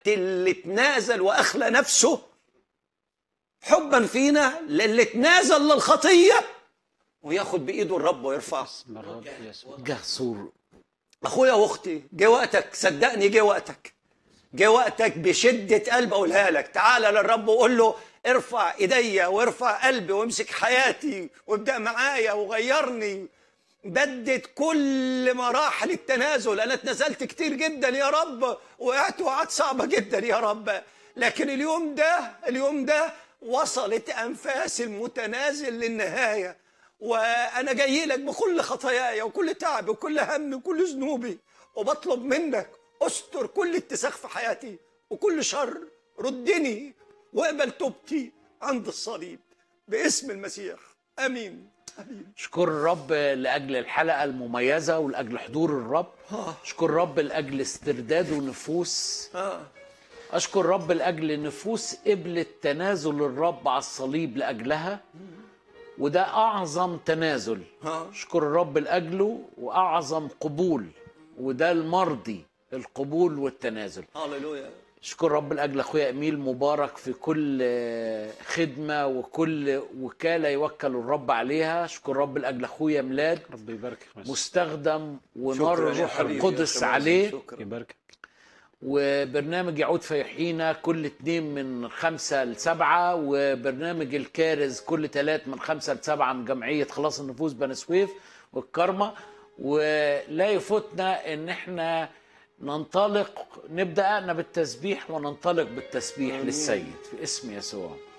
اللي تنازل واخلى نفسه حبا فينا للي تنازل للخطيه وياخد بايده الرب ويرفعه اسم الرب يسوع جسور اخويا واختي جه وقتك صدقني جه وقتك جه وقتك بشده قلب اقولها لك تعالى للرب وقول له ارفع ايديا وارفع قلبي وامسك حياتي وابدا معايا وغيرني بدد كل مراحل التنازل انا اتنازلت كتير جدا يا رب وقعت وقعات صعبه جدا يا رب لكن اليوم ده اليوم ده وصلت انفاس المتنازل للنهايه وانا جاي لك بكل خطاياي وكل تعبي وكل همي وكل ذنوبي وبطلب منك استر كل اتساخ في حياتي وكل شر ردني واقبل توبتي عند الصليب باسم المسيح امين امين اشكر الرب لاجل الحلقه المميزه ولاجل حضور الرب آه. اشكر الرب لاجل استرداد نفوس اه اشكر الرب لاجل نفوس قبلت تنازل الرب على الصليب لاجلها وده اعظم تنازل اه اشكر الرب لاجله واعظم قبول وده المرضي القبول والتنازل هللويا اشكر رب لاجل اخويا اميل مبارك في كل آه، خدمه وكل وكاله يوكل الرب عليها اشكر رب لاجل اخويا ميلاد رب يباركك مسيح. مستخدم ونار شكراً يا الروح حبيبي يا القدس أخي عليه مازن، شكراً. يباركك وبرنامج يعود فيحيينا كل اتنين من خمسة لسبعة وبرنامج الكارز كل تلات من خمسة لسبعة من جمعية خلاص النفوس بني سويف والكرمة ولا يفوتنا ان احنا ننطلق نبدأ بالتسبيح وننطلق بالتسبيح للسيد في اسم يسوع